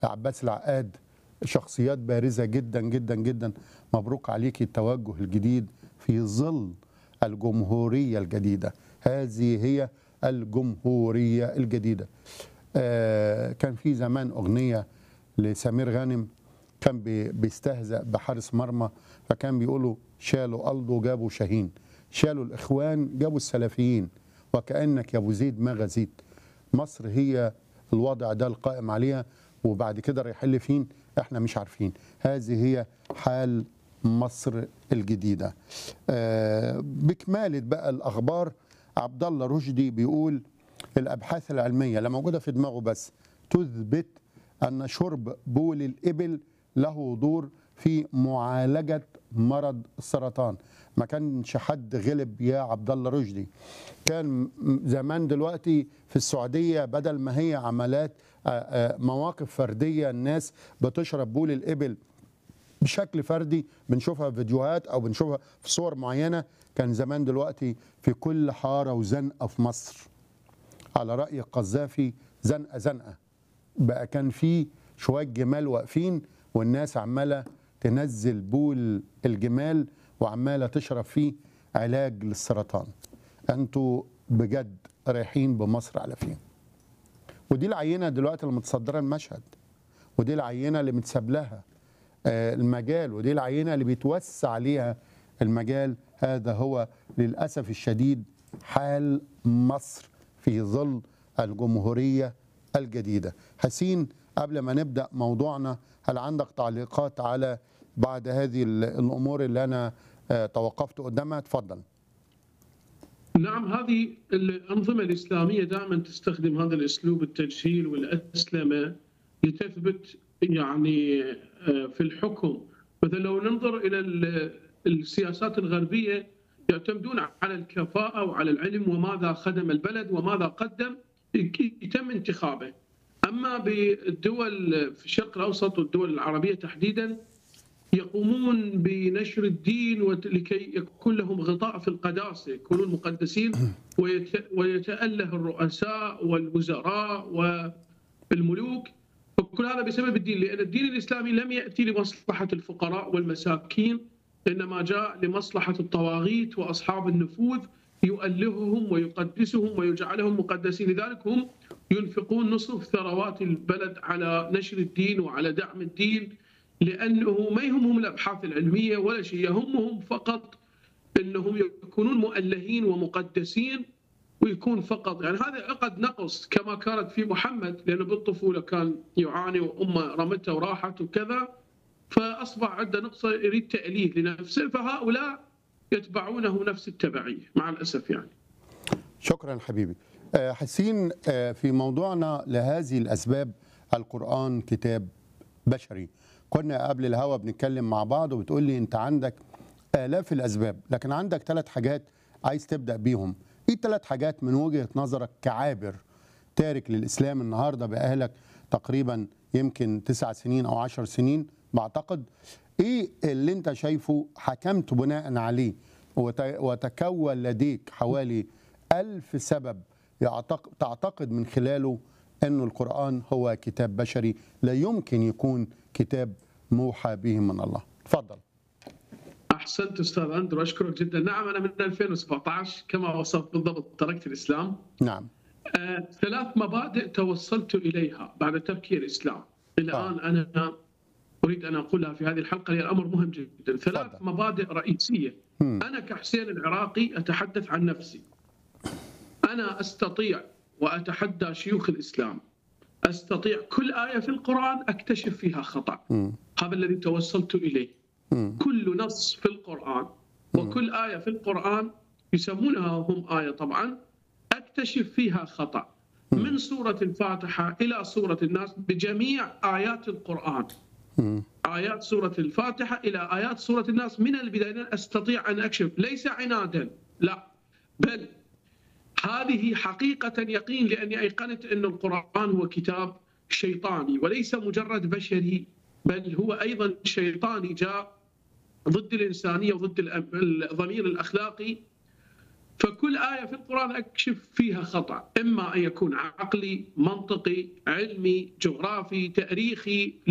عباس العقاد شخصيات بارزة جدا جدا جدا مبروك عليك التوجه الجديد في ظل الجمهورية الجديدة هذه هي الجمهورية الجديدة آه كان في زمان أغنية لسمير غانم كان بي- بيستهزأ بحارس مرمى فكان بيقولوا شالوا ألدو جابوا شاهين شالوا الإخوان جابوا السلفيين وكأنك يا أبو زيد ما غزيت مصر هي الوضع ده القائم عليها وبعد كده رايحين لفين احنا مش عارفين هذه هي حال مصر الجديده آه بكماله بقى الاخبار عبد الله رشدي بيقول الابحاث العلميه لا موجوده في دماغه بس تثبت ان شرب بول الابل له دور في معالجه مرض السرطان ما كانش حد غلب يا عبد الله رشدي كان م- زمان دلوقتي في السعوديه بدل ما هي عملات آه، آه، مواقف فرديه الناس بتشرب بول الابل بشكل فردي بنشوفها في فيديوهات او بنشوفها في صور معينه كان زمان دلوقتي في كل حاره وزنقه في مصر على راي القذافي زنقه زنقه بقى كان في شويه جمال واقفين والناس عماله تنزل بول الجمال وعماله تشرب فيه علاج للسرطان انتوا بجد رايحين بمصر على فين ودي العينه دلوقتي اللي متصدره المشهد ودي العينه اللي متساب لها آه، المجال ودي العينه اللي بيتوسع عليها المجال هذا هو للاسف الشديد حال مصر في ظل الجمهوريه الجديده. حسين قبل ما نبدا موضوعنا هل عندك تعليقات على بعد هذه ال- الامور اللي انا آه، توقفت قدامها؟ اتفضل. نعم هذه الأنظمة الإسلامية دائما تستخدم هذا الأسلوب التجهيل والأسلمة لتثبت يعني آه، في الحكم مثلا لو ننظر إلى ال- السياسات الغربية يعتمدون على الكفاءة وعلى العلم وماذا خدم البلد وماذا قدم يتم انتخابه أما بالدول في الشرق الأوسط والدول العربية تحديدا يقومون بنشر الدين وت- لكي يكون لهم غطاء في القداسه، يكونون مقدسين ويت- ويتاله الرؤساء والوزراء والملوك وكل هذا بسبب الدين لان الدين الاسلامي لم ياتي لمصلحه الفقراء والمساكين انما جاء لمصلحه الطواغيت واصحاب النفوذ يؤلههم ويقدسهم ويجعلهم مقدسين لذلك هم ينفقون نصف ثروات البلد على نشر الدين وعلى دعم الدين لانه ما يهمهم الابحاث العلميه ولا شيء يهمهم فقط انهم يكونون مؤلهين ومقدسين ويكون فقط يعني هذا عقد نقص كما كانت في محمد لانه بالطفوله كان يعاني وامه رمته وراحت وكذا فاصبح عنده نقصه يريد تاليه لنفسه فهؤلاء يتبعونه نفس التبعيه مع الاسف يعني. شكرا حبيبي. آه، حسين آه، في موضوعنا لهذه الاسباب القران كتاب بشري. كنا قبل الهوا بنتكلم مع بعض وبتقول لي انت عندك آلاف الأسباب لكن عندك ثلاث حاجات عايز تبدأ بيهم ايه الثلاث حاجات من وجهة نظرك كعابر تارك للإسلام النهاردة بأهلك تقريبا يمكن تسع سنين أو عشر سنين بعتقد ايه اللي انت شايفه حكمت بناء عليه وت- وتكون لديك حوالي ألف سبب يعتق- تعتقد من خلاله أن القرآن هو كتاب بشري لا يمكن يكون كتاب موحى به من الله تفضل احسنت استاذ اندرو اشكرك جدا نعم انا من 2017 كما وصفت بالضبط تركت الاسلام نعم آه، ثلاث مبادئ توصلت اليها بعد تركي الاسلام الان انا اريد ان اقولها في هذه الحلقه لان الامر مهم جدا ثلاث تفضل. مبادئ رئيسيه مم. انا كحسين العراقي اتحدث عن نفسي انا استطيع واتحدى شيوخ الاسلام استطيع كل ايه في القران اكتشف فيها خطا مم. هذا الذي توصلت اليه مم. كل نص في القرآن وكل آية في القرآن يسمونها هم آية طبعا أكتشف فيها خطأ من سورة الفاتحة إلى سورة الناس بجميع آيات القرآن مم. آيات سورة الفاتحة إلى آيات سورة الناس من البداية لن أستطيع أن أكشف ليس عنادا لا بل هذه حقيقة يقين لأني أيقنت أن القرآن هو كتاب شيطاني وليس مجرد بشري بل هو أيضا شيطاني جاء ضد الإنسانية وضد الأم- الضمير الأخلاقي فكل آية في القرآن أكشف فيها خطأ إما أن يكون عقلي منطقي علمي جغرافي تاريخي